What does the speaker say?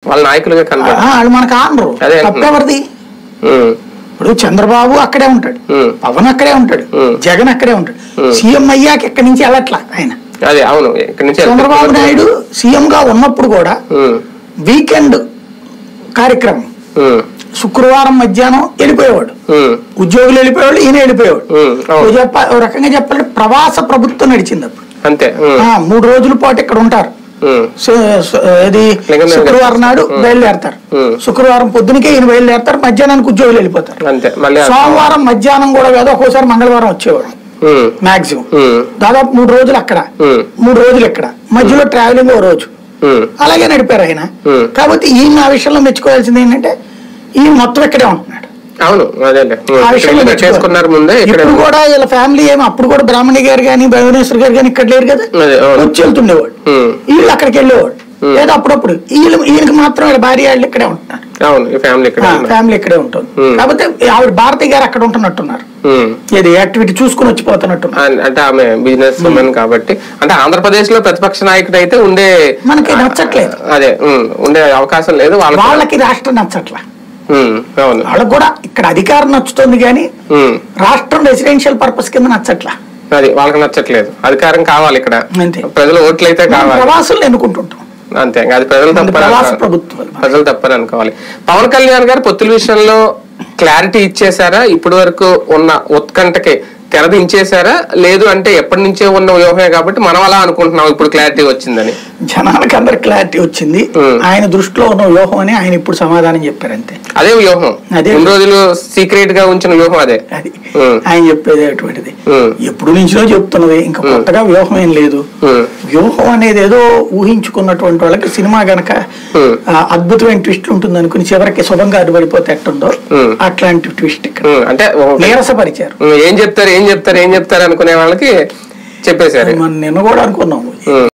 వాళ్ళ నాయకులుగా కనబడు ఆ, వాళ్ళు మనకు ఆనరు అదే అంటున్నా. తప్పెవరిది ఉమ్, ఇప్పుడు చంద్రబాబు అక్కడే ఉంటాడు ఉమ్. పవన్ అక్కడే ఉంటాడు ఉమ్. జగన్ అక్కడే ఉంటాడు సీఎం అయ్యాక ఇక్కడి నుంచి వెళ్ళట్లా ఆయన అదే అవును ఇక్కడి నుంచి చంద్రబాబు నాయుడు సీఎం గా ఉన్నప్పుడు కూడా ఉమ్, వీకెండ్ కార్యక్రమం ఉమ్, శుక్రవారం మధ్యాహ్నం వెళ్ళిపోయేవాడు ఉమ్, ఉద్యోగులు వెళ్ళిపోయేవాడు ఈయన వెళ్ళిపోయేవాడు ఉమ్, అవును. ఓ చెప్ప ఓ రకంగా చెప్పాలంటే ప్రవాస ప్రభుత్వం నడిచింది అప్పుడు అంతే ఉమ్, ఆ, మూడు రోజుల పాటు ఇక్కడ ఉంటారు ఉమ్, సో- సో- ఇది లింగం శుక్రవారం నాడు బయలుదేరతారు ఉమ్. శుక్రవారం పొద్దునకే ఈయన బయలుదేరతారు మధ్యాహ్నానికి ఉద్యోగులు వెళ్ళిపోతారు అంతే మళ్ళీ ఆ- సోమవారం మధ్యాహ్నం కూడా కాదు ఒక్కోసారి మంగళవారం వచ్చేవాడు ఉమ్, మాక్సిమం ఉమ్, దాదాపు మూడు రోజులు అక్కడ ఉమ్, మూడు రోజులు ఇక్కడ మధ్యలో ట్రావెలింగ్ ఓ రోజు ఉమ్, అలాగే నడిపారు ఆయన ఉమ్. కాబట్టి ఈయన ఆ విషయంలో మెచ్చుకోవాల్సింది ఏంటంటే ఈయన మొత్తం ఇక్కడే ఉంటున్నాడు అవును అదేలే ఉమ్, ఆ విషయంలో ఇక్కడ మెచ్చుకోవాలి. చేసుకున్నారు ముందే ఇక్కడ ఇప్పుడు కూడా వీళ్ళ ఫ్యామిలీ ఏమి అప్పుడు కూడా బ్రాహ్మణి గారు కానీ భువనేశ్వర్ గారు కానీ ఇక్కడ లేరు కదా అదే అవును వచ్చి వెళ్తుండేవాడు ఉమ్, వీళ్ళు అక్కడికి వెళ్ళేవాడు లేదా అప్పుడప్పుడు వీళ్ళు ఈయనకి మాత్రం వీళ్ళ భార్య వాళ్ళు ఇక్కడే ఉంటున్నారు అవును ఈ ఫ్యామిలీ ఇక్కడ ఆ, ఉన్నారు. ఫ్యామిలీ ఇక్కడే ఉంటుంది ఉమ్. కాకపోతే ఆవిడ భారతి గారు అక్కడ ఉంటున్నట్టున్నారు ఉమ్. ఏది యాక్టివిటీ చూసుకుని వచ్చిపోతున్నట్టున్నారు అన్- అంటే ఆమె బిజినెస్ ఉమెన్ కాబట్టి అంటే ఆంధ్రప్రదేశ్ లో ప్రతిపక్ష నాయకుడు అయితే ఉండే మనకి నచ్చట్లేదు అదే ఉమ్, ఉండే అవకాశం లేదు వాళ్ళకి వాళ్ళకి రాష్ట్రం నచ్చట్లా ఉమ్, అవును వాళ్ళకి కూడా ఇక్కడ అధికారం నచ్చుతుంది కానీ ఉమ్, రాష్ట్రం రెసిడెన్షియల్ పర్పస్ కింద నచ్చట్లా అది వాళ్ళకి నచ్చట్లేదు అధికారం కావాలి ఇక్కడ అంతే. ప్రజలు ఓట్లు అయితే మనం కావాలి ప్రవాసులు ఎన్నుకుంటుంటాం అంతే అది ప్రజలు అది తప్పని ప్రవాస అనుకో- ప్రభుత్వాలు ప్రజలు తప్పని అనుకోవాలి పవన్ కళ్యాణ్ గారు పొత్తుల విషయంలో క్లారిటీ ఇచ్చేసారా ఇప్పటి వరకు ఉన్న ఉత్కంఠకి తెరదించేశారా లేదు అంటే ఎప్పటి నుంచే ఉన్న వ్యూహమే కాబట్టి మనం అలా అనుకుంటున్నాం ఇప్పుడు క్లారిటీ వచ్చిందని జనానికి అందరి క్లారిటీ వచ్చింది ఉమ్. ఆయన దృష్టిలో ఉన్న వ్యూహం అని ఆయన ఇప్పుడు సమాధానం చెప్పారు అంతే అదే వ్యూహం అదే. ఇన్ని రోజులు సీక్రెట్ గా ఉంచిన వ్యూహం అదే అది ఉమ్. ఆయన చెప్పేది అటువంటిది ఉమ్. ఎప్పుడు నుంచో చెప్తున్నది ఇంకా కొత్తగా వ్యూహం ఏం లేదు ఉమ్. వ్యూహం అనేది ఏదో ఊహించుకున్నటువంటి వాళ్ళకి సినిమా గనక ఉమ్. ఆ, అద్భుతమైన ట్విస్ట్ ఉంటుంది అనుకుని చివరికి శుభంగా అడ్డుపడిపోతే ఎట్టుందో ఉమ్. అట్లాంటి ట్విస్ట్ ఇక్కడ ఉమ్, అంటే ఓ- నీరసపరిచారు ఉమ్, ఏం చెప్తారు ఏం చెప్తారు ఏం చెప్తారు అనుకునే వాళ్ళకి చెప్పేశారు మనం నిన్న కూడా అనుకున్నాము ఉమ్.